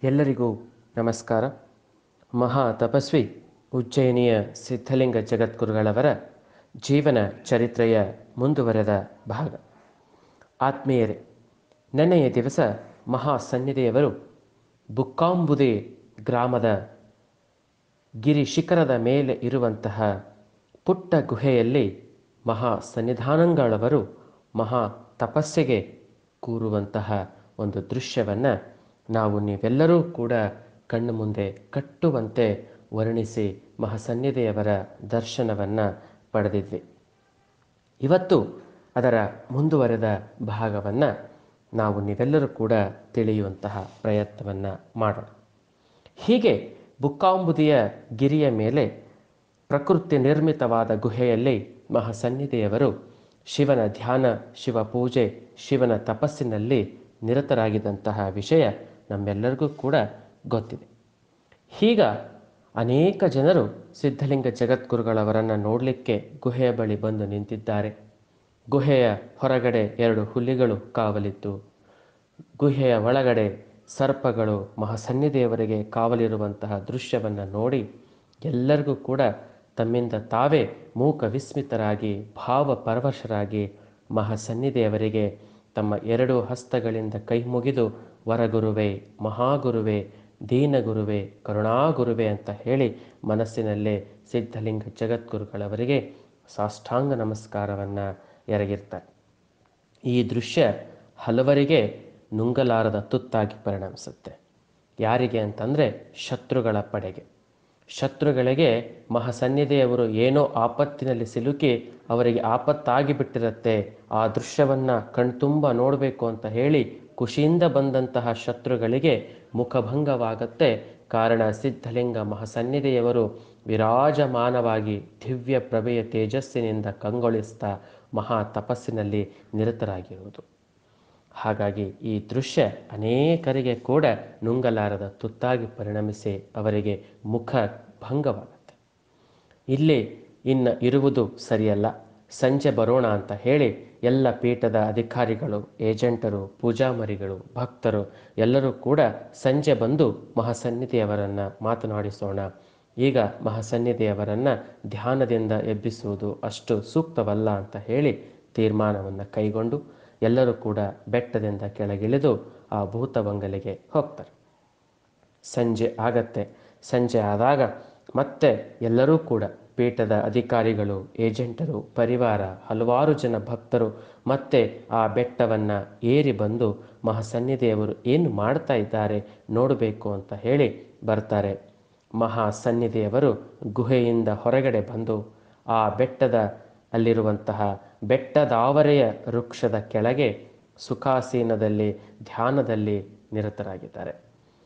ಎಲ್ಲರಿಗೂ ನಮಸ್ಕಾರ ಮಹಾ ತಪಸ್ವಿ ಉಜ್ಜಯಿನಿಯ ಸಿದ್ಧಲಿಂಗ ಜಗದ್ಗುರುಗಳವರ ಜೀವನ ಚರಿತ್ರೆಯ ಮುಂದುವರೆದ ಭಾಗ ಆತ್ಮೀಯರೇ ನೆನ್ನೆಯ ದಿವಸ ಮಹಾ ಸನ್ನಿಧಿಯವರು ಬುಕ್ಕಾಂಬುದಿ ಗ್ರಾಮದ ಗಿರಿ ಶಿಖರದ ಮೇಲೆ ಇರುವಂತಹ ಪುಟ್ಟ ಗುಹೆಯಲ್ಲಿ ಮಹಾ ಸನ್ನಿಧಾನಗಳವರು ಮಹಾ ತಪಸ್ಸಿಗೆ ಕೂರುವಂತಹ ಒಂದು ದೃಶ್ಯವನ್ನು ನಾವು ನೀವೆಲ್ಲರೂ ಕೂಡ ಕಣ್ಣು ಮುಂದೆ ಕಟ್ಟುವಂತೆ ವರ್ಣಿಸಿ ಮಹಾಸನ್ನಿಧಿಯವರ ದರ್ಶನವನ್ನು ಪಡೆದಿದ್ವಿ ಇವತ್ತು ಅದರ ಮುಂದುವರೆದ ಭಾಗವನ್ನು ನಾವು ನೀವೆಲ್ಲರೂ ಕೂಡ ತಿಳಿಯುವಂತಹ ಪ್ರಯತ್ನವನ್ನು ಮಾಡೋಣ ಹೀಗೆ ಬುಕ್ಕಾಂಬುದಿಯ ಗಿರಿಯ ಮೇಲೆ ಪ್ರಕೃತಿ ನಿರ್ಮಿತವಾದ ಗುಹೆಯಲ್ಲಿ ಮಹಾಸನ್ನಿಧಿಯವರು ಶಿವನ ಧ್ಯಾನ ಶಿವ ಪೂಜೆ ಶಿವನ ತಪಸ್ಸಿನಲ್ಲಿ ನಿರತರಾಗಿದ್ದಂತಹ ವಿಷಯ ನಮ್ಮೆಲ್ಲರಿಗೂ ಕೂಡ ಗೊತ್ತಿದೆ ಹೀಗ ಅನೇಕ ಜನರು ಸಿದ್ಧಲಿಂಗ ಜಗದ್ಗುರುಗಳವರನ್ನು ನೋಡಲಿಕ್ಕೆ ಗುಹೆಯ ಬಳಿ ಬಂದು ನಿಂತಿದ್ದಾರೆ ಗುಹೆಯ ಹೊರಗಡೆ ಎರಡು ಹುಲಿಗಳು ಕಾವಲಿತ್ತು ಗುಹೆಯ ಒಳಗಡೆ ಸರ್ಪಗಳು ಮಹಾಸನ್ನಿಧಿಯವರಿಗೆ ಕಾವಲಿರುವಂತಹ ದೃಶ್ಯವನ್ನು ನೋಡಿ ಎಲ್ಲರಿಗೂ ಕೂಡ ತಮ್ಮಿಂದ ತಾವೇ ಮೂಕ ವಿಸ್ಮಿತರಾಗಿ ಭಾವಪರವಶರಾಗಿ ಮಹಾಸನ್ನಿಧಿಯವರಿಗೆ ತಮ್ಮ ಎರಡು ಹಸ್ತಗಳಿಂದ ಕೈ ಮುಗಿದು ವರಗುರುವೆ ಮಹಾಗುರುವೆ ದೀನಗುರುವೆ ಕರುಣಾಗುರುವೆ ಅಂತ ಹೇಳಿ ಮನಸ್ಸಿನಲ್ಲೇ ಸಿದ್ಧಲಿಂಗ ಜಗದ್ಗುರುಗಳವರಿಗೆ ಸಾಷ್ಟಾಂಗ ನಮಸ್ಕಾರವನ್ನು ಎರಗಿರ್ತಾರೆ ಈ ದೃಶ್ಯ ಹಲವರಿಗೆ ನುಂಗಲಾರದ ತುತ್ತಾಗಿ ಪರಿಣಮಿಸುತ್ತೆ ಯಾರಿಗೆ ಅಂತಂದರೆ ಶತ್ರುಗಳ ಪಡೆಗೆ ಶತ್ರುಗಳಿಗೆ ಮಹಾಸನ್ನಿಧಿಯವರು ಏನೋ ಆಪತ್ತಿನಲ್ಲಿ ಸಿಲುಕಿ ಅವರಿಗೆ ಆಪತ್ತಾಗಿ ಬಿಟ್ಟಿರುತ್ತೆ ಆ ದೃಶ್ಯವನ್ನು ಕಣ್ತುಂಬ ನೋಡಬೇಕು ಅಂತ ಹೇಳಿ ಖುಷಿಯಿಂದ ಬಂದಂತಹ ಶತ್ರುಗಳಿಗೆ ಮುಖಭಂಗವಾಗತ್ತೆ ಕಾರಣ ಸಿದ್ಧಲಿಂಗ ಮಹಾಸನ್ನಿಧಿಯವರು ವಿರಾಜಮಾನವಾಗಿ ದಿವ್ಯ ಪ್ರಭೆಯ ತೇಜಸ್ಸಿನಿಂದ ಕಂಗೊಳಿಸ್ತಾ ಮಹಾ ತಪಸ್ಸಿನಲ್ಲಿ ನಿರತರಾಗಿರುವುದು ಹಾಗಾಗಿ ಈ ದೃಶ್ಯ ಅನೇಕರಿಗೆ ಕೂಡ ನುಂಗಲಾರದ ತುತ್ತಾಗಿ ಪರಿಣಮಿಸಿ ಅವರಿಗೆ ಮುಖ ಭಂಗವಾಗುತ್ತೆ ಇಲ್ಲಿ ಇನ್ನು ಇರುವುದು ಸರಿಯಲ್ಲ ಸಂಜೆ ಬರೋಣ ಅಂತ ಹೇಳಿ ಎಲ್ಲ ಪೀಠದ ಅಧಿಕಾರಿಗಳು ಏಜೆಂಟರು ಪೂಜಾಮರಿಗಳು ಭಕ್ತರು ಎಲ್ಲರೂ ಕೂಡ ಸಂಜೆ ಬಂದು ಮಹಾಸನ್ನಿಧಿಯವರನ್ನು ಮಾತನಾಡಿಸೋಣ ಈಗ ಮಹಾಸನ್ನಿಧಿಯವರನ್ನು ಧ್ಯಾನದಿಂದ ಎಬ್ಬಿಸುವುದು ಅಷ್ಟು ಸೂಕ್ತವಲ್ಲ ಅಂತ ಹೇಳಿ ತೀರ್ಮಾನವನ್ನು ಕೈಗೊಂಡು ಎಲ್ಲರೂ ಕೂಡ ಬೆಟ್ಟದಿಂದ ಕೆಳಗಿಳಿದು ಆ ಭೂತಬಂಗಲೆಗೆ ಹೋಗ್ತಾರೆ ಸಂಜೆ ಆಗತ್ತೆ ಸಂಜೆ ಆದಾಗ ಮತ್ತೆ ಎಲ್ಲರೂ ಕೂಡ ಪೀಠದ ಅಧಿಕಾರಿಗಳು ಏಜೆಂಟರು ಪರಿವಾರ ಹಲವಾರು ಜನ ಭಕ್ತರು ಮತ್ತೆ ಆ ಬೆಟ್ಟವನ್ನು ಏರಿ ಬಂದು ಮಹಾಸನ್ನಿಧಿಯವರು ಏನು ಮಾಡ್ತಾ ಇದ್ದಾರೆ ನೋಡಬೇಕು ಅಂತ ಹೇಳಿ ಬರ್ತಾರೆ ಮಹಾಸನ್ನಿಧಿಯವರು ಗುಹೆಯಿಂದ ಹೊರಗಡೆ ಬಂದು ಆ ಬೆಟ್ಟದ ಅಲ್ಲಿರುವಂತಹ ಬೆಟ್ಟದಾವರೆಯ ವೃಕ್ಷದ ಕೆಳಗೆ ಸುಖಾಸೀನದಲ್ಲಿ ಧ್ಯಾನದಲ್ಲಿ ನಿರತರಾಗಿದ್ದಾರೆ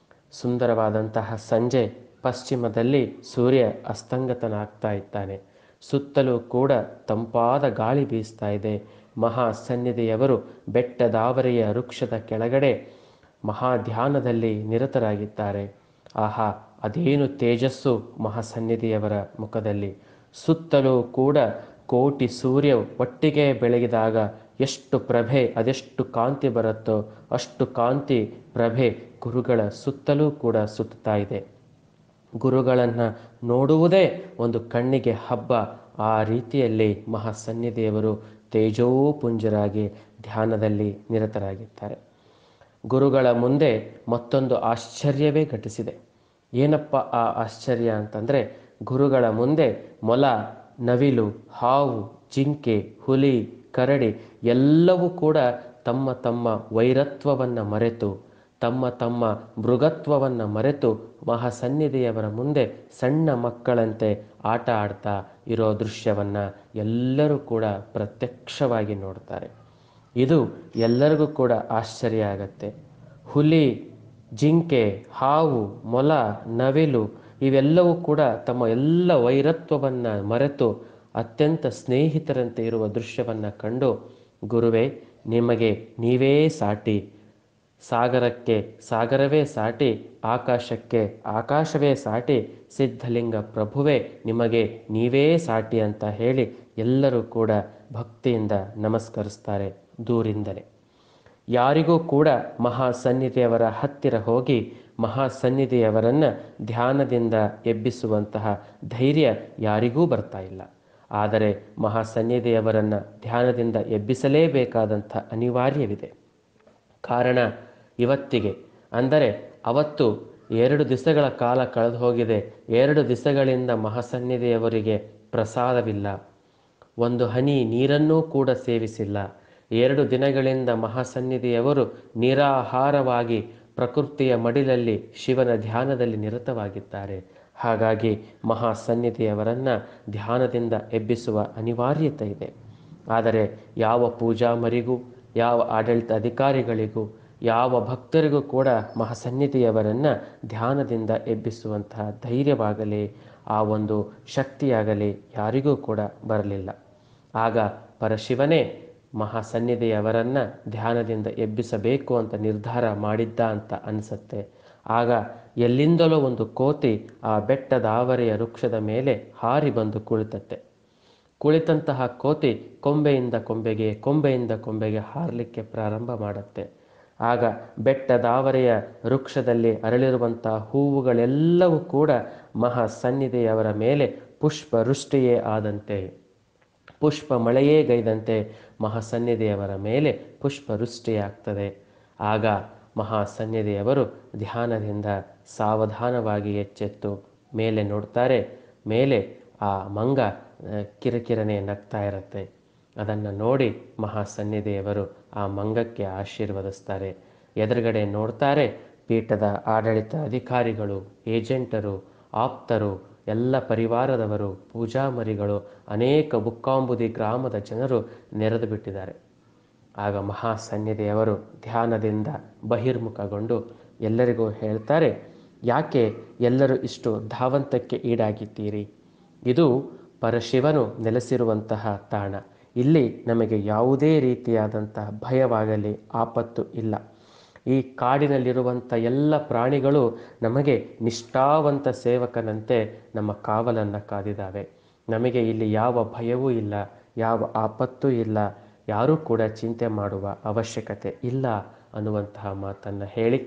ಸುಂದರವಾದಂತಹ ಸಂಜೆ ಪಶ್ಚಿಮದಲ್ಲಿ ಸೂರ್ಯ ಅಸ್ತಂಗತನಾಗ್ತಾ ಇದ್ದಾನೆ ಸುತ್ತಲೂ ಕೂಡ ತಂಪಾದ ಗಾಳಿ ಬೀಸ್ತಾ ಇದೆ ಮಹಾ ಸನ್ನಿಧಿಯವರು ಬೆಟ್ಟದಾವರೆಯ ವೃಕ್ಷದ ಕೆಳಗಡೆ ಮಹಾ ಧ್ಯಾನದಲ್ಲಿ ನಿರತರಾಗಿದ್ದಾರೆ ಆಹಾ ಅದೇನು ತೇಜಸ್ಸು ಮಹಾಸನ್ನಿಧಿಯವರ ಮುಖದಲ್ಲಿ ಸುತ್ತಲೂ ಕೂಡ ಕೋಟಿ ಸೂರ್ಯ ಒಟ್ಟಿಗೆ ಬೆಳಗಿದಾಗ ಎಷ್ಟು ಪ್ರಭೆ ಅದೆಷ್ಟು ಕಾಂತಿ ಬರುತ್ತೋ ಅಷ್ಟು ಕಾಂತಿ ಪ್ರಭೆ ಗುರುಗಳ ಸುತ್ತಲೂ ಕೂಡ ಸುತ್ತಾ ಇದೆ ಗುರುಗಳನ್ನು ನೋಡುವುದೇ ಒಂದು ಕಣ್ಣಿಗೆ ಹಬ್ಬ ಆ ರೀತಿಯಲ್ಲಿ ಮಹಾಸನ್ನಿಧಿಯವರು ತೇಜೋಪುಂಜರಾಗಿ ಧ್ಯಾನದಲ್ಲಿ ನಿರತರಾಗಿದ್ದಾರೆ ಗುರುಗಳ ಮುಂದೆ ಮತ್ತೊಂದು ಆಶ್ಚರ್ಯವೇ ಘಟಿಸಿದೆ ಏನಪ್ಪ ಆ ಆಶ್ಚರ್ಯ ಅಂತಂದರೆ ಗುರುಗಳ ಮುಂದೆ ಮೊಲ ನವಿಲು ಹಾವು ಜಿಂಕೆ ಹುಲಿ ಕರಡಿ ಎಲ್ಲವೂ ಕೂಡ ತಮ್ಮ ತಮ್ಮ ವೈರತ್ವವನ್ನು ಮರೆತು ತಮ್ಮ ತಮ್ಮ ಮೃಗತ್ವವನ್ನು ಮರೆತು ಮಹಾಸನ್ನಿಧಿಯವರ ಮುಂದೆ ಸಣ್ಣ ಮಕ್ಕಳಂತೆ ಆಟ ಆಡ್ತಾ ಇರೋ ದೃಶ್ಯವನ್ನು ಎಲ್ಲರೂ ಕೂಡ ಪ್ರತ್ಯಕ್ಷವಾಗಿ ನೋಡ್ತಾರೆ ಇದು ಎಲ್ಲರಿಗೂ ಕೂಡ ಆಶ್ಚರ್ಯ ಆಗತ್ತೆ ಹುಲಿ ಜಿಂಕೆ ಹಾವು ಮೊಲ ನವಿಲು ಇವೆಲ್ಲವೂ ಕೂಡ ತಮ್ಮ ಎಲ್ಲ ವೈರತ್ವವನ್ನು ಮರೆತು ಅತ್ಯಂತ ಸ್ನೇಹಿತರಂತೆ ಇರುವ ದೃಶ್ಯವನ್ನು ಕಂಡು ಗುರುವೇ ನಿಮಗೆ ನೀವೇ ಸಾಟಿ ಸಾಗರಕ್ಕೆ ಸಾಗರವೇ ಸಾಟಿ ಆಕಾಶಕ್ಕೆ ಆಕಾಶವೇ ಸಾಟಿ ಸಿದ್ಧಲಿಂಗ ಪ್ರಭುವೇ ನಿಮಗೆ ನೀವೇ ಸಾಟಿ ಅಂತ ಹೇಳಿ ಎಲ್ಲರೂ ಕೂಡ ಭಕ್ತಿಯಿಂದ ನಮಸ್ಕರಿಸ್ತಾರೆ ದೂರಿಂದಲೇ ಯಾರಿಗೂ ಕೂಡ ಮಹಾ ಸನ್ನಿಧಿಯವರ ಹತ್ತಿರ ಹೋಗಿ ಮಹಾಸನ್ನಿಧಿಯವರನ್ನು ಧ್ಯಾನದಿಂದ ಎಬ್ಬಿಸುವಂತಹ ಧೈರ್ಯ ಯಾರಿಗೂ ಬರ್ತಾ ಇಲ್ಲ ಆದರೆ ಮಹಾಸನ್ನಿಧಿಯವರನ್ನು ಧ್ಯಾನದಿಂದ ಎಬ್ಬಿಸಲೇಬೇಕಾದಂಥ ಅನಿವಾರ್ಯವಿದೆ ಕಾರಣ ಇವತ್ತಿಗೆ ಅಂದರೆ ಅವತ್ತು ಎರಡು ದಿವಸಗಳ ಕಾಲ ಕಳೆದು ಹೋಗಿದೆ ಎರಡು ದಿವಸಗಳಿಂದ ಮಹಾಸನ್ನಿಧಿಯವರಿಗೆ ಪ್ರಸಾದವಿಲ್ಲ ಒಂದು ಹನಿ ನೀರನ್ನೂ ಕೂಡ ಸೇವಿಸಿಲ್ಲ ಎರಡು ದಿನಗಳಿಂದ ಮಹಾಸನ್ನಿಧಿಯವರು ನಿರಾಹಾರವಾಗಿ ಪ್ರಕೃತಿಯ ಮಡಿಲಲ್ಲಿ ಶಿವನ ಧ್ಯಾನದಲ್ಲಿ ನಿರತವಾಗಿದ್ದಾರೆ ಹಾಗಾಗಿ ಮಹಾಸನ್ನಿಧಿಯವರನ್ನು ಧ್ಯಾನದಿಂದ ಎಬ್ಬಿಸುವ ಅನಿವಾರ್ಯತೆ ಇದೆ ಆದರೆ ಯಾವ ಪೂಜಾಮರಿಗೂ ಯಾವ ಆಡಳಿತ ಅಧಿಕಾರಿಗಳಿಗೂ ಯಾವ ಭಕ್ತರಿಗೂ ಕೂಡ ಮಹಾಸನ್ನಿಧಿಯವರನ್ನು ಧ್ಯಾನದಿಂದ ಎಬ್ಬಿಸುವಂತಹ ಧೈರ್ಯವಾಗಲಿ ಆ ಒಂದು ಶಕ್ತಿಯಾಗಲಿ ಯಾರಿಗೂ ಕೂಡ ಬರಲಿಲ್ಲ ಆಗ ಪರಶಿವನೇ ಮಹಾಸನ್ನಿಧಿಯವರನ್ನು ಧ್ಯಾನದಿಂದ ಎಬ್ಬಿಸಬೇಕು ಅಂತ ನಿರ್ಧಾರ ಮಾಡಿದ್ದ ಅಂತ ಅನಿಸುತ್ತೆ ಆಗ ಎಲ್ಲಿಂದಲೋ ಒಂದು ಕೋತಿ ಆ ಬೆಟ್ಟದ ಆವರೆಯ ವೃಕ್ಷದ ಮೇಲೆ ಹಾರಿ ಬಂದು ಕುಳಿತತ್ತೆ ಕುಳಿತಂತಹ ಕೋತಿ ಕೊಂಬೆಯಿಂದ ಕೊಂಬೆಗೆ ಕೊಂಬೆಯಿಂದ ಕೊಂಬೆಗೆ ಹಾರಲಿಕ್ಕೆ ಪ್ರಾರಂಭ ಮಾಡುತ್ತೆ ಆಗ ಬೆಟ್ಟದಾವರೆಯ ವೃಕ್ಷದಲ್ಲಿ ಅರಳಿರುವಂತಹ ಹೂವುಗಳೆಲ್ಲವೂ ಕೂಡ ಮಹಾ ಸನ್ನಿಧಿಯವರ ಮೇಲೆ ಪುಷ್ಪ ವೃಷ್ಟಿಯೇ ಆದಂತೆ ಪುಷ್ಪ ಮಳೆಯೇ ಗೈದಂತೆ ಮಹಾಸನ್ನಿಧಿಯವರ ಮೇಲೆ ಪುಷ್ಪ ವೃಷ್ಟಿಯಾಗ್ತದೆ ಆಗ ಮಹಾಸನ್ನಿಧಿಯವರು ಧ್ಯಾನದಿಂದ ಸಾವಧಾನವಾಗಿ ಎಚ್ಚೆತ್ತು ಮೇಲೆ ನೋಡ್ತಾರೆ ಮೇಲೆ ಆ ಮಂಗ ಆ, ಕಿರಿಕಿರನೆ ನಗ್ತಾ ಇರುತ್ತೆ ಅದನ್ನು ನೋಡಿ ಮಹಾಸನ್ನಿಧಿಯವರು ಆ ಮಂಗಕ್ಕೆ ಆಶೀರ್ವದಿಸ್ತಾರೆ ಎದುರುಗಡೆ ನೋಡ್ತಾರೆ ಪೀಠದ ಆಡಳಿತ ಅಧಿಕಾರಿಗಳು ಏಜೆಂಟರು ಆಪ್ತರು ಎಲ್ಲ ಪರಿವಾರದವರು ಪೂಜಾಮರಿಗಳು ಅನೇಕ ಬುಕ್ಕಾಂಬುದಿ ಗ್ರಾಮದ ಜನರು ನೆರೆದು ಬಿಟ್ಟಿದ್ದಾರೆ ಆಗ ಮಹಾಸನ್ನಿಧಿಯವರು ಧ್ಯಾನದಿಂದ ಬಹಿರ್ಮುಖಗೊಂಡು ಎಲ್ಲರಿಗೂ ಹೇಳ್ತಾರೆ ಯಾಕೆ ಎಲ್ಲರೂ ಇಷ್ಟು ಧಾವಂತಕ್ಕೆ ಈಡಾಗಿದ್ದೀರಿ ಇದು ಪರಶಿವನು ನೆಲೆಸಿರುವಂತಹ ತಾಣ ಇಲ್ಲಿ ನಮಗೆ ಯಾವುದೇ ರೀತಿಯಾದಂತಹ ಭಯವಾಗಲಿ ಆಪತ್ತು ಇಲ್ಲ ಈ ಕಾಡಿನಲ್ಲಿರುವಂಥ ಎಲ್ಲ ಪ್ರಾಣಿಗಳು ನಮಗೆ ನಿಷ್ಠಾವಂತ ಸೇವಕನಂತೆ ನಮ್ಮ ಕಾವಲನ್ನು ಕಾದಿದ್ದಾವೆ ನಮಗೆ ಇಲ್ಲಿ ಯಾವ ಭಯವೂ ಇಲ್ಲ ಯಾವ ಆಪತ್ತೂ ಇಲ್ಲ ಯಾರೂ ಕೂಡ ಚಿಂತೆ ಮಾಡುವ ಅವಶ್ಯಕತೆ ಇಲ್ಲ ಅನ್ನುವಂತಹ ಮಾತನ್ನು ಹೇಳಿ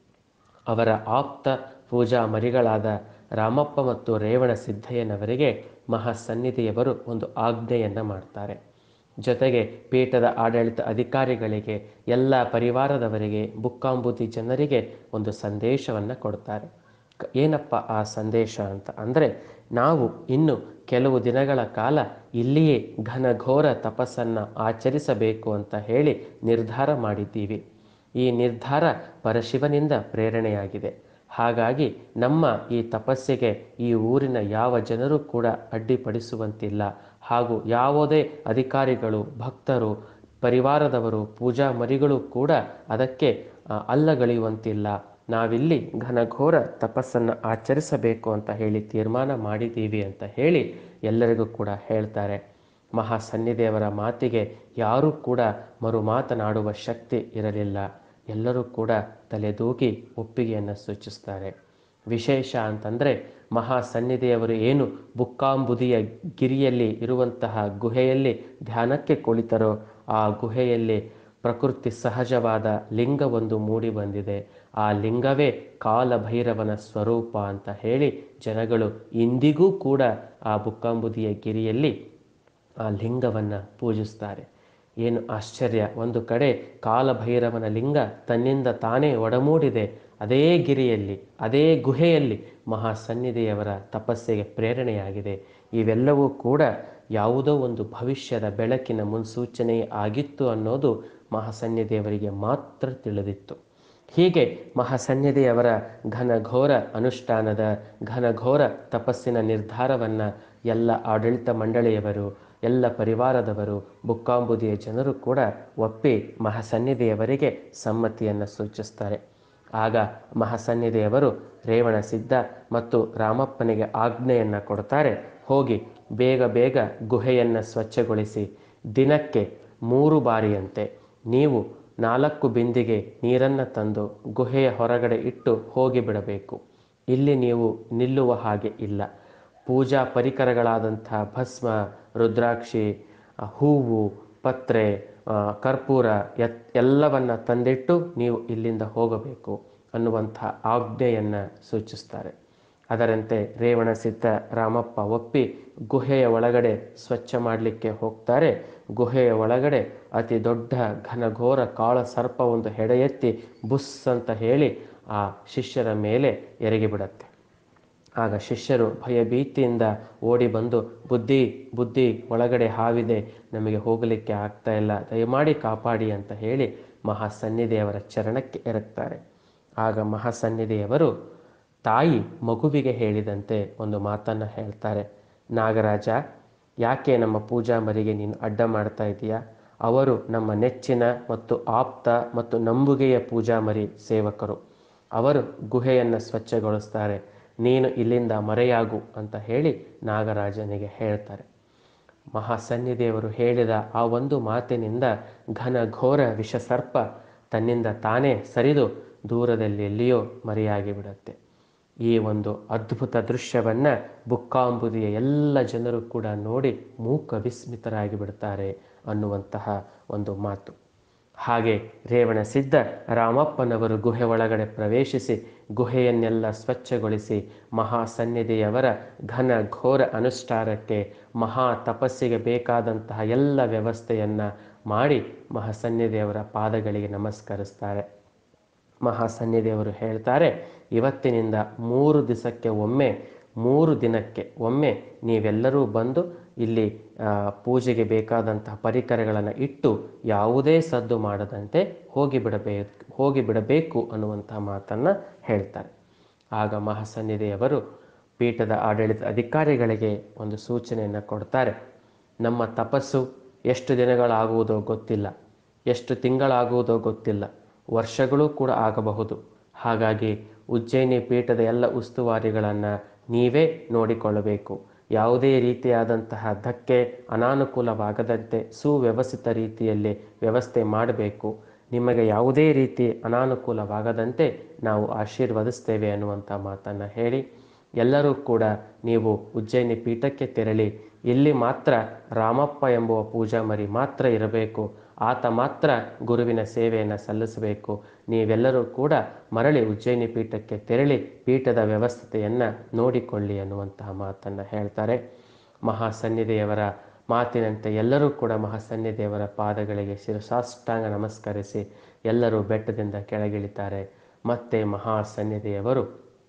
ಅವರ ಆಪ್ತ ಪೂಜಾ ಮರಿಗಳಾದ ರಾಮಪ್ಪ ಮತ್ತು ರೇವಣ ಸಿದ್ದಯ್ಯನವರಿಗೆ ಮಹಾಸನ್ನಿಧಿಯವರು ಒಂದು ಆಜ್ಞೆಯನ್ನು ಮಾಡ್ತಾರೆ ಜೊತೆಗೆ ಪೀಠದ ಆಡಳಿತ ಅಧಿಕಾರಿಗಳಿಗೆ ಎಲ್ಲ ಪರಿವಾರದವರಿಗೆ ಬುಕ್ಕಾಂಬುದಿ ಜನರಿಗೆ ಒಂದು ಸಂದೇಶವನ್ನು ಕೊಡ್ತಾರೆ ಕ- ಏನಪ್ಪ ಆ ಸಂದೇಶ ಅಂತ ಅಂದರೆ ನಾವು ಇನ್ನು ಕೆಲವು ದಿನಗಳ ಕಾಲ ಇಲ್ಲಿಯೇ ಘನಘೋರ ತಪಸ್ಸನ್ನು ಆಚರಿಸಬೇಕು ಅಂತ ಹೇಳಿ ನಿರ್ಧಾರ ಮಾಡಿದ್ದೀವಿ ಈ ನಿರ್ಧಾರ ಪರಶಿವನಿಂದ ಪ್ರೇರಣೆಯಾಗಿದೆ ಹಾಗಾಗಿ ನಮ್ಮ ಈ ತಪಸ್ಸಿಗೆ ಈ ಊರಿನ ಯಾವ ಜನರು ಕೂಡ ಅಡ್ಡಿಪಡಿಸುವಂತಿಲ್ಲ ಹಾಗೂ ಯಾವುದೇ ಅಧಿಕಾರಿಗಳು ಭಕ್ತರು ಪರಿವಾರದವರು ಪೂಜಾ ಮರಿಗಳು ಕೂಡ ಅದಕ್ಕೆ ಆ, ಅಲ್ಲಗಳೆಯುವಂತಿಲ್ಲ ನಾವಿಲ್ಲಿ ಘನಘೋರ ತಪಸ್ಸನ್ನು ಆಚರಿಸಬೇಕು ಅಂತ ಹೇಳಿ ತೀರ್ಮಾನ ಮಾಡಿದ್ದೀವಿ ಅಂತ ಹೇಳಿ ಎಲ್ಲರಿಗೂ ಕೂಡ ಹೇಳ್ತಾರೆ ಮಹಾಸನ್ನಿದೇವರ ಮಾತಿಗೆ ಯಾರೂ ಕೂಡ ಮರು ಮಾತನಾಡುವ ಶಕ್ತಿ ಇರಲಿಲ್ಲ ಎಲ್ಲರೂ ಕೂಡ ತಲೆದೂಗಿ ಒಪ್ಪಿಗೆಯನ್ನು ಸೂಚಿಸ್ತಾರೆ ವಿಶೇಷ ಅಂತಂದರೆ ಮಹಾಸನ್ನಿಧಿಯವರು ಏನು ಬುಕ್ಕಾಂಬುದಿಯ ಗಿರಿಯಲ್ಲಿ ಇರುವಂತಹ ಗುಹೆಯಲ್ಲಿ ಧ್ಯಾನಕ್ಕೆ ಕುಳಿತರೋ ಆ ಗುಹೆಯಲ್ಲಿ ಪ್ರಕೃತಿ ಸಹಜವಾದ ಲಿಂಗವೊಂದು ಮೂಡಿ ಬಂದಿದೆ ಆ ಲಿಂಗವೇ ಕಾಲಭೈರವನ ಸ್ವರೂಪ ಅಂತ ಹೇಳಿ ಜನಗಳು ಇಂದಿಗೂ ಕೂಡ ಆ ಬುಕ್ಕಾಂಬುದಿಯ ಗಿರಿಯಲ್ಲಿ ಆ ಲಿಂಗವನ್ನು ಪೂಜಿಸ್ತಾರೆ ಏನು ಆಶ್ಚರ್ಯ ಒಂದು ಕಡೆ ಕಾಲಭೈರವನ ಲಿಂಗ ತನ್ನಿಂದ ತಾನೇ ಒಡಮೂಡಿದೆ ಅದೇ ಗಿರಿಯಲ್ಲಿ ಅದೇ ಗುಹೆಯಲ್ಲಿ ಮಹಾಸನ್ನಿಧಿಯವರ ತಪಸ್ಸಿಗೆ ಪ್ರೇರಣೆಯಾಗಿದೆ ಇವೆಲ್ಲವೂ ಕೂಡ ಯಾವುದೋ ಒಂದು ಭವಿಷ್ಯದ ಬೆಳಕಿನ ಮುನ್ಸೂಚನೆ ಆಗಿತ್ತು ಅನ್ನೋದು ಮಹಾಸನ್ನಿಧಿಯವರಿಗೆ ಮಾತ್ರ ತಿಳಿದಿತ್ತು ಹೀಗೆ ಮಹಾಸನ್ನಿಧಿಯವರ ಘನಘೋರ ಅನುಷ್ಠಾನದ ಘನಘೋರ ತಪಸ್ಸಿನ ನಿರ್ಧಾರವನ್ನು ಎಲ್ಲ ಆಡಳಿತ ಮಂಡಳಿಯವರು ಎಲ್ಲ ಪರಿವಾರದವರು ಬುಕ್ಕಾಂಬುದಿಯ ಜನರು ಕೂಡ ಒಪ್ಪಿ ಮಹಾಸನ್ನಿಧಿಯವರಿಗೆ ಸಮ್ಮತಿಯನ್ನು ಸೂಚಿಸ್ತಾರೆ ಆಗ ಮಹಾಸನ್ನಿಧಿಯವರು ರೇವಣ ಸಿದ್ಧ ಮತ್ತು ರಾಮಪ್ಪನಿಗೆ ಆಜ್ಞೆಯನ್ನು ಕೊಡ್ತಾರೆ ಹೋಗಿ ಬೇಗ ಬೇಗ ಗುಹೆಯನ್ನು ಸ್ವಚ್ಛಗೊಳಿಸಿ ದಿನಕ್ಕೆ ಮೂರು ಬಾರಿಯಂತೆ ನೀವು ನಾಲ್ಕು ಬಿಂದಿಗೆ ನೀರನ್ನು ತಂದು ಗುಹೆಯ ಹೊರಗಡೆ ಇಟ್ಟು ಹೋಗಿಬಿಡಬೇಕು ಇಲ್ಲಿ ನೀವು ನಿಲ್ಲುವ ಹಾಗೆ ಇಲ್ಲ ಪೂಜಾ ಪರಿಕರಗಳಾದಂಥ ಭಸ್ಮ ರುದ್ರಾಕ್ಷಿ ಆ, ಹೂವು ಪತ್ರೆ ಆ, ಕರ್ಪೂರ ಎತ್ ಎಲ್ಲವನ್ನ ತಂದಿಟ್ಟು ನೀವು ಇಲ್ಲಿಂದ ಹೋಗಬೇಕು ಅನ್ನುವಂಥ ಆಜ್ಞೆಯನ್ನು ಸೂಚಿಸ್ತಾರೆ ಅದರಂತೆ ರೇವಣಸಿದ್ಧ ರಾಮಪ್ಪ ಒಪ್ಪಿ ಗುಹೆಯ ಒಳಗಡೆ ಸ್ವಚ್ಛ ಮಾಡಲಿಕ್ಕೆ ಹೋಗ್ತಾರೆ ಗುಹೆಯ ಒಳಗಡೆ ಅತಿ ದೊಡ್ಡ ಘನಘೋರ ಕಾಳ ಸರ್ಪ ಒಂದು ಹೆಡೆ ಎತ್ತಿ ಬುಸ್ ಅಂತ ಹೇಳಿ ಆ ಶಿಷ್ಯರ ಮೇಲೆ ಎರಗಿ ಬಿಡತ್ತೆ ಆಗ ಶಿಷ್ಯರು ಭಯಭೀತಿಯಿಂದ ಓಡಿ ಬಂದು ಬುದ್ಧಿ ಬುದ್ಧಿ ಒಳಗಡೆ ಹಾವಿದೆ ನಮಗೆ ಹೋಗಲಿಕ್ಕೆ ಆಗ್ತಾ ಇಲ್ಲ ದಯಮಾಡಿ ಕಾಪಾಡಿ ಅಂತ ಹೇಳಿ ಮಹಾಸನ್ನಿಧಿಯವರ ಚರಣಕ್ಕೆ ಎರಗ್ತಾರೆ ಆಗ ಮಹಾಸನ್ನಿಧಿಯವರು ತಾಯಿ ಮಗುವಿಗೆ ಹೇಳಿದಂತೆ ಒಂದು ಮಾತನ್ನು ಹೇಳ್ತಾರೆ ನಾಗರಾಜ ಯಾಕೆ ನಮ್ಮ ಪೂಜಾ ಮರಿಗೆ ನೀನು ಅಡ್ಡ ಮಾಡ್ತಾ ಇದೀಯಾ ಅವರು ನಮ್ಮ ನೆಚ್ಚಿನ ಮತ್ತು ಆಪ್ತ ಮತ್ತು ನಂಬುಗೆಯ ಪೂಜಾ ಮರಿ ಸೇವಕರು ಅವರು ಗುಹೆಯನ್ನು ಸ್ವಚ್ಛಗೊಳಿಸ್ತಾರೆ ನೀನು ಇಲ್ಲಿಂದ ಮರೆಯಾಗು ಅಂತ ಹೇಳಿ ನಾಗರಾಜನಿಗೆ ಹೇಳ್ತಾರೆ ಮಹಾಸನ್ನಿದೇವರು ಹೇಳಿದ ಆ ಒಂದು ಮಾತಿನಿಂದ ಘನ ಘೋರ ವಿಷಸರ್ಪ ತನ್ನಿಂದ ತಾನೇ ಸರಿದು ದೂರದಲ್ಲಿ ಎಲ್ಲಿಯೋ ಮರೆಯಾಗಿ ಬಿಡುತ್ತೆ ಈ ಒಂದು ಅದ್ಭುತ ದೃಶ್ಯವನ್ನು ಬುಕ್ಕಾಂಬುದಿಯ ಎಲ್ಲ ಜನರು ಕೂಡ ನೋಡಿ ಮೂಕ ವಿಸ್ಮಿತರಾಗಿ ಬಿಡ್ತಾರೆ ಅನ್ನುವಂತಹ ಒಂದು ಮಾತು ಹಾಗೆ ರೇವಣಸಿದ್ಧ ರಾಮಪ್ಪನವರು ಗುಹೆ ಒಳಗಡೆ ಪ್ರವೇಶಿಸಿ ಗುಹೆಯನ್ನೆಲ್ಲ ಸ್ವಚ್ಛಗೊಳಿಸಿ ಮಹಾಸನ್ನಿಧಿಯವರ ಘನ ಘೋರ ಅನುಷ್ಠಾನಕ್ಕೆ ಮಹಾ ತಪಸ್ಸಿಗೆ ಬೇಕಾದಂತಹ ಎಲ್ಲ ವ್ಯವಸ್ಥೆಯನ್ನು ಮಾಡಿ ಮಹಾಸನ್ನಿಧಿಯವರ ಪಾದಗಳಿಗೆ ನಮಸ್ಕರಿಸ್ತಾರೆ ಮಹಾಸನ್ನಿಧಿಯವರು ಹೇಳ್ತಾರೆ ಇವತ್ತಿನಿಂದ ಮೂರು ದಿವಸಕ್ಕೆ ಒಮ್ಮೆ ಮೂರು ದಿನಕ್ಕೆ ಒಮ್ಮೆ ನೀವೆಲ್ಲರೂ ಬಂದು ಇಲ್ಲಿ ಆ, ಪೂಜೆಗೆ ಬೇಕಾದಂತಹ ಪರಿಕರಗಳನ್ನು ಇಟ್ಟು ಯಾವುದೇ ಸದ್ದು ಮಾಡದಂತೆ ಹೋಗಿಬಿಡಬೇಕು ಹೋಗಿಬಿಡಬೇಕು ಅನ್ನುವಂತಹ ಮಾತನ್ನು ಹೇಳ್ತಾರೆ ಆಗ ಮಹಾಸನ್ನಿಧಿಯವರು ಪೀಠದ ಆಡಳಿತ ಅಧಿಕಾರಿಗಳಿಗೆ ಒಂದು ಸೂಚನೆಯನ್ನು ಕೊಡ್ತಾರೆ ನಮ್ಮ ತಪಸ್ಸು ಎಷ್ಟು ದಿನಗಳಾಗುವುದೋ ಗೊತ್ತಿಲ್ಲ ಎಷ್ಟು ತಿಂಗಳಾಗುವುದೋ ಗೊತ್ತಿಲ್ಲ ವರ್ಷಗಳೂ ಕೂಡ ಆಗಬಹುದು ಹಾಗಾಗಿ ಉಜ್ಜಯಿನಿ ಪೀಠದ ಎಲ್ಲ ಉಸ್ತುವಾರಿಗಳನ್ನು ನೀವೇ ನೋಡಿಕೊಳ್ಳಬೇಕು ಯಾವುದೇ ರೀತಿಯಾದಂತಹ ಧಕ್ಕೆ ಅನಾನುಕೂಲವಾಗದಂತೆ ಸುವ್ಯವಸ್ಥಿತ ರೀತಿಯಲ್ಲಿ ವ್ಯವಸ್ಥೆ ಮಾಡಬೇಕು ನಿಮಗೆ ಯಾವುದೇ ರೀತಿ ಅನಾನುಕೂಲವಾಗದಂತೆ ನಾವು ಆಶೀರ್ವದಿಸ್ತೇವೆ ಅನ್ನುವಂಥ ಮಾತನ್ನು ಹೇಳಿ ಎಲ್ಲರೂ ಕೂಡ ನೀವು ಉಜ್ಜಯಿನಿ ಪೀಠಕ್ಕೆ ತೆರಳಿ ಇಲ್ಲಿ ಮಾತ್ರ ರಾಮಪ್ಪ ಎಂಬುವ ಪೂಜಾಮರಿ ಮಾತ್ರ ಇರಬೇಕು ಆತ ಮಾತ್ರ ಗುರುವಿನ ಸೇವೆಯನ್ನು ಸಲ್ಲಿಸಬೇಕು ನೀವೆಲ್ಲರೂ ಕೂಡ ಮರಳಿ ಉಜ್ಜಯಿನಿ ಪೀಠಕ್ಕೆ ತೆರಳಿ ಪೀಠದ ವ್ಯವಸ್ಥೆಯನ್ನು ನೋಡಿಕೊಳ್ಳಿ ಅನ್ನುವಂತಹ ಮಾತನ್ನು ಹೇಳ್ತಾರೆ ಮಹಾಸನ್ನಿಧಿಯವರ ಮಾತಿನಂತೆ ಎಲ್ಲರೂ ಕೂಡ ಮಹಾಸನ್ನಿಧಿಯವರ ಪಾದಗಳಿಗೆ ಶಿರಸಾಷ್ಟಾಂಗ ನಮಸ್ಕರಿಸಿ ಎಲ್ಲರೂ ಬೆಟ್ಟದಿಂದ ಕೆಳಗಿಳಿತಾರೆ ಮತ್ತೆ ಮಹಾಸನ್ನಿಧಿಯವರು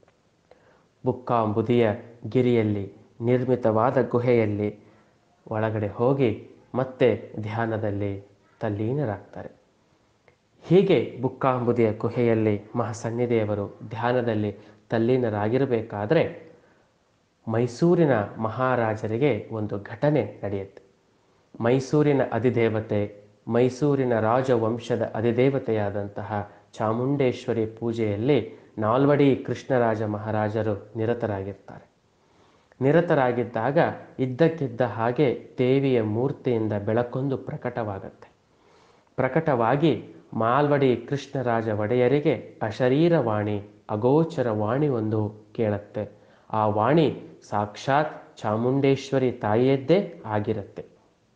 ಬುಕ್ಕಾಂಬುದಿಯ ಗಿರಿಯಲ್ಲಿ ನಿರ್ಮಿತವಾದ ಗುಹೆಯಲ್ಲಿ ಒಳಗಡೆ ಹೋಗಿ ಮತ್ತೆ ಧ್ಯಾನದಲ್ಲಿ ತಲ್ಲೀನರಾಗ್ತಾರೆ ಹೀಗೆ ಬುಕ್ಕಾಂಬುದಿಯ ಗುಹೆಯಲ್ಲಿ ಮಹಾಸನ್ನಿಧಿಯವರು ಧ್ಯಾನದಲ್ಲಿ ತಲ್ಲೀನರಾಗಿರಬೇಕಾದ್ರೆ ಮೈಸೂರಿನ ಮಹಾರಾಜರಿಗೆ ಒಂದು ಘಟನೆ ನಡೆಯುತ್ತೆ ಮೈಸೂರಿನ ಅಧಿದೇವತೆ ಮೈಸೂರಿನ ರಾಜವಂಶದ ಅಧಿದೇವತೆಯಾದಂತಹ ಚಾಮುಂಡೇಶ್ವರಿ ಪೂಜೆಯಲ್ಲಿ ನಾಲ್ವಡಿ ಕೃಷ್ಣರಾಜ ಮಹಾರಾಜರು ನಿರತರಾಗಿರ್ತಾರೆ ನಿರತರಾಗಿದ್ದಾಗ ಇದ್ದಕ್ಕಿದ್ದ ಹಾಗೆ ದೇವಿಯ ಮೂರ್ತಿಯಿಂದ ಬೆಳಕೊಂದು ಪ್ರಕಟವಾಗತ್ತೆ ಪ್ರಕಟವಾಗಿ ಮಾಲ್ವಡಿ ಕೃಷ್ಣರಾಜ ಒಡೆಯರಿಗೆ ಅಶರೀರವಾಣಿ ಅಗೋಚರ ವಾಣಿ ಒಂದು ಕೇಳುತ್ತೆ ಆ ವಾಣಿ ಸಾಕ್ಷಾತ್ ಚಾಮುಂಡೇಶ್ವರಿ ತಾಯಿಯದ್ದೇ ಆಗಿರುತ್ತೆ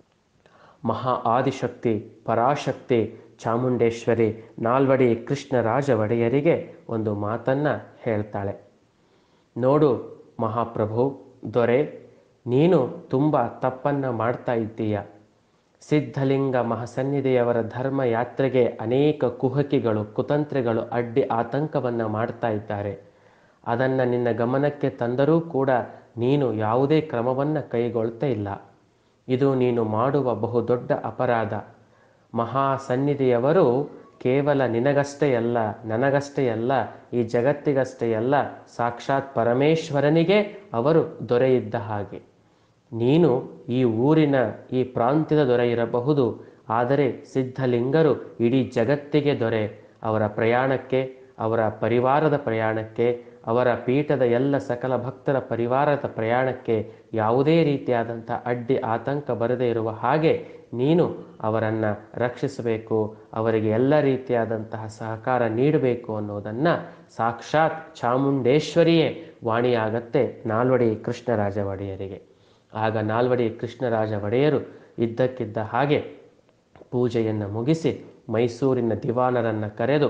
ಮಹಾ ಆದಿಶಕ್ತಿ ಪರಾಶಕ್ತಿ ಚಾಮುಂಡೇಶ್ವರಿ ನಾಲ್ವಡಿ ಕೃಷ್ಣರಾಜ ಒಡೆಯರಿಗೆ ಒಂದು ಮಾತನ್ನ ಹೇಳ್ತಾಳೆ ನೋಡು ಮಹಾಪ್ರಭು ದೊರೆ ನೀನು ತುಂಬ ತಪ್ಪನ್ನ ಮಾಡ್ತಾ ಇದ್ದೀಯ ಸಿದ್ಧಲಿಂಗ ಮಹಾಸನ್ನಿಧಿಯವರ ಧರ್ಮ ಯಾತ್ರೆಗೆ ಅನೇಕ ಕುಹಕಿಗಳು ಕುತಂತ್ರಿಗಳು ಅಡ್ಡಿ ಆತಂಕವನ್ನು ಮಾಡ್ತಾ ಇದ್ದಾರೆ ಅದನ್ನು ನಿನ್ನ ಗಮನಕ್ಕೆ ತಂದರೂ ಕೂಡ ನೀನು ಯಾವುದೇ ಕ್ರಮವನ್ನು ಕೈಗೊಳ್ತಾ ಇಲ್ಲ ಇದು ನೀನು ಮಾಡುವ ಬಹುದೊಡ್ಡ ಅಪರಾಧ ಮಹಾಸನ್ನಿಧಿಯವರು ಕೇವಲ ನಿನಗಷ್ಟೇ ಅಲ್ಲ ನನಗಷ್ಟೇ ಅಲ್ಲ ಈ ಜಗತ್ತಿಗಷ್ಟೇ ಅಲ್ಲ ಸಾಕ್ಷಾತ್ ಪರಮೇಶ್ವರನಿಗೆ ಅವರು ದೊರೆಯಿದ್ದ ಹಾಗೆ ನೀನು ಈ ಊರಿನ ಈ ಪ್ರಾಂತ್ಯದ ದೊರೆ ಇರಬಹುದು ಆದರೆ ಸಿದ್ಧಲಿಂಗರು ಇಡೀ ಜಗತ್ತಿಗೆ ದೊರೆ ಅವರ ಪ್ರಯಾಣಕ್ಕೆ ಅವರ ಪರಿವಾರದ ಪ್ರಯಾಣಕ್ಕೆ ಅವರ ಪೀಠದ ಎಲ್ಲ ಸಕಲ ಭಕ್ತರ ಪರಿವಾರದ ಪ್ರಯಾಣಕ್ಕೆ ಯಾವುದೇ ರೀತಿಯಾದಂಥ ಅಡ್ಡಿ ಆತಂಕ ಬರದೇ ಇರುವ ಹಾಗೆ ನೀನು ಅವರನ್ನು ರಕ್ಷಿಸಬೇಕು ಅವರಿಗೆ ಎಲ್ಲ ರೀತಿಯಾದಂತಹ ಸಹಕಾರ ನೀಡಬೇಕು ಅನ್ನೋದನ್ನು ಸಾಕ್ಷಾತ್ ಚಾಮುಂಡೇಶ್ವರಿಯೇ ವಾಣಿಯಾಗತ್ತೆ ನಾಲ್ವಡಿ ಕೃಷ್ಣರಾಜ ಒಡೆಯರಿಗೆ ಆಗ ನಾಲ್ವಡಿ ಕೃಷ್ಣರಾಜ ಒಡೆಯರು ಇದ್ದಕ್ಕಿದ್ದ ಹಾಗೆ ಪೂಜೆಯನ್ನು ಮುಗಿಸಿ ಮೈಸೂರಿನ ದಿವಾನರನ್ನು ಕರೆದು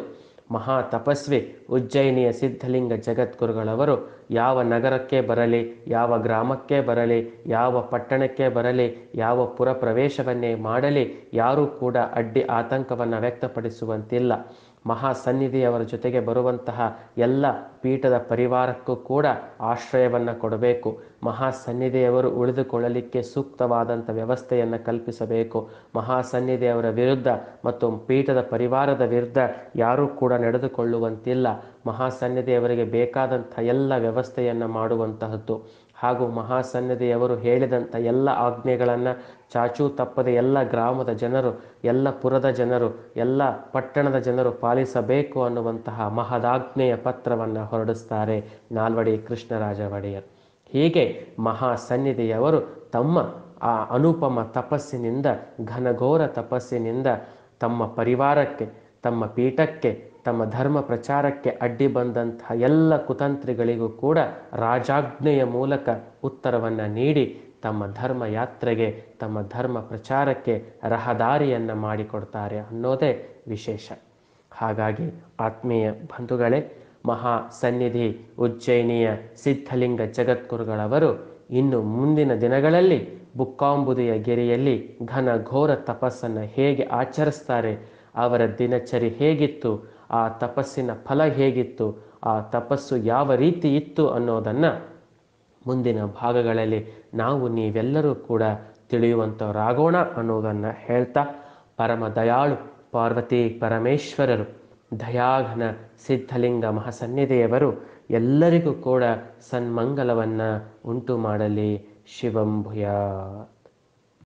ಮಹಾ ತಪಸ್ವಿ ಉಜ್ಜಯಿನಿಯ ಸಿದ್ಧಲಿಂಗ ಜಗದ್ಗುರುಗಳವರು ಯಾವ ನಗರಕ್ಕೆ ಬರಲಿ ಯಾವ ಗ್ರಾಮಕ್ಕೆ ಬರಲಿ ಯಾವ ಪಟ್ಟಣಕ್ಕೆ ಬರಲಿ ಯಾವ ಪುರ ಪ್ರವೇಶವನ್ನೇ ಮಾಡಲಿ ಯಾರೂ ಕೂಡ ಅಡ್ಡಿ ಆತಂಕವನ್ನು ವ್ಯಕ್ತಪಡಿಸುವಂತಿಲ್ಲ ಮಹಾ ಸನ್ನಿಧಿಯವರ ಜೊತೆಗೆ ಬರುವಂತಹ ಎಲ್ಲ ಪೀಠದ ಪರಿವಾರಕ್ಕೂ ಕೂಡ ಆಶ್ರಯವನ್ನು ಕೊಡಬೇಕು ಮಹಾ ಸನ್ನಿಧಿಯವರು ಉಳಿದುಕೊಳ್ಳಲಿಕ್ಕೆ ಸೂಕ್ತವಾದಂಥ ವ್ಯವಸ್ಥೆಯನ್ನು ಕಲ್ಪಿಸಬೇಕು ಮಹಾ ಸನ್ನಿಧಿಯವರ ವಿರುದ್ಧ ಮತ್ತು ಪೀಠದ ಪರಿವಾರದ ವಿರುದ್ಧ ಯಾರೂ ಕೂಡ ನಡೆದುಕೊಳ್ಳುವಂತಿಲ್ಲ ಮಹಾ ಸನ್ನಿಧಿಯವರಿಗೆ ಬೇಕಾದಂಥ ಎಲ್ಲ ವ್ಯವಸ್ಥೆಯನ್ನು ಮಾಡುವಂತಹದ್ದು ಹಾಗೂ ಮಹಾಸನ್ನಿಧಿಯವರು ಹೇಳಿದಂಥ ಎಲ್ಲ ಆಜ್ಞೆಗಳನ್ನು ಚಾಚೂ ತಪ್ಪದೆ ಎಲ್ಲ ಗ್ರಾಮದ ಜನರು ಎಲ್ಲ ಪುರದ ಜನರು ಎಲ್ಲ ಪಟ್ಟಣದ ಜನರು ಪಾಲಿಸಬೇಕು ಅನ್ನುವಂತಹ ಮಹದಾಜ್ಞೆಯ ಪತ್ರವನ್ನು ಹೊರಡಿಸ್ತಾರೆ ನಾಲ್ವಡಿ ಕೃಷ್ಣರಾಜ ಒಡೆಯರ್ ಹೀಗೆ ಮಹಾಸನ್ನಿಧಿಯವರು ತಮ್ಮ ಆ ಅನುಪಮ ತಪಸ್ಸಿನಿಂದ ಘನಘೋರ ತಪಸ್ಸಿನಿಂದ ತಮ್ಮ ಪರಿವಾರಕ್ಕೆ ತಮ್ಮ ಪೀಠಕ್ಕೆ ತಮ್ಮ ಧರ್ಮ ಪ್ರಚಾರಕ್ಕೆ ಅಡ್ಡಿ ಬಂದಂತಹ ಎಲ್ಲ ಕುತಂತ್ರಿಗಳಿಗೂ ಕೂಡ ರಾಜಾಜ್ಞೆಯ ಮೂಲಕ ಉತ್ತರವನ್ನು ನೀಡಿ ತಮ್ಮ ಧರ್ಮ ಯಾತ್ರೆಗೆ ತಮ್ಮ ಧರ್ಮ ಪ್ರಚಾರಕ್ಕೆ ರಹದಾರಿಯನ್ನು ಮಾಡಿಕೊಡ್ತಾರೆ ಅನ್ನೋದೇ ವಿಶೇಷ ಹಾಗಾಗಿ ಆತ್ಮೀಯ ಬಂಧುಗಳೇ ಮಹಾ ಸನ್ನಿಧಿ ಉಜ್ಜಯಿನಿಯ ಸಿದ್ಧಲಿಂಗ ಜಗದ್ಗುರುಗಳವರು ಇನ್ನು ಮುಂದಿನ ದಿನಗಳಲ್ಲಿ ಬುಕ್ಕಾಂಬುದಿಯ ಗೆರೆಯಲ್ಲಿ ಘನ ಘೋರ ತಪಸ್ಸನ್ನು ಹೇಗೆ ಆಚರಿಸ್ತಾರೆ ಅವರ ದಿನಚರಿ ಹೇಗಿತ್ತು ಆ ತಪಸ್ಸಿನ ಫಲ ಹೇಗಿತ್ತು ಆ ತಪಸ್ಸು ಯಾವ ರೀತಿ ಇತ್ತು ಅನ್ನೋದನ್ನು ಮುಂದಿನ ಭಾಗಗಳಲ್ಲಿ ನಾವು ನೀವೆಲ್ಲರೂ ಕೂಡ ತಿಳಿಯುವಂಥವರಾಗೋಣ ಅನ್ನೋದನ್ನು ಹೇಳ್ತಾ ಪರಮ ದಯಾಳು ಪಾರ್ವತಿ ಪರಮೇಶ್ವರರು ದಯಾಘನ ಸಿದ್ಧಲಿಂಗ ಮಹಾಸನ್ನಿಧಿಯವರು ಎಲ್ಲರಿಗೂ ಕೂಡ ಸನ್ಮಂಗಲವನ್ನು ಉಂಟು ಮಾಡಲಿ ಶಿವಂಭುಯ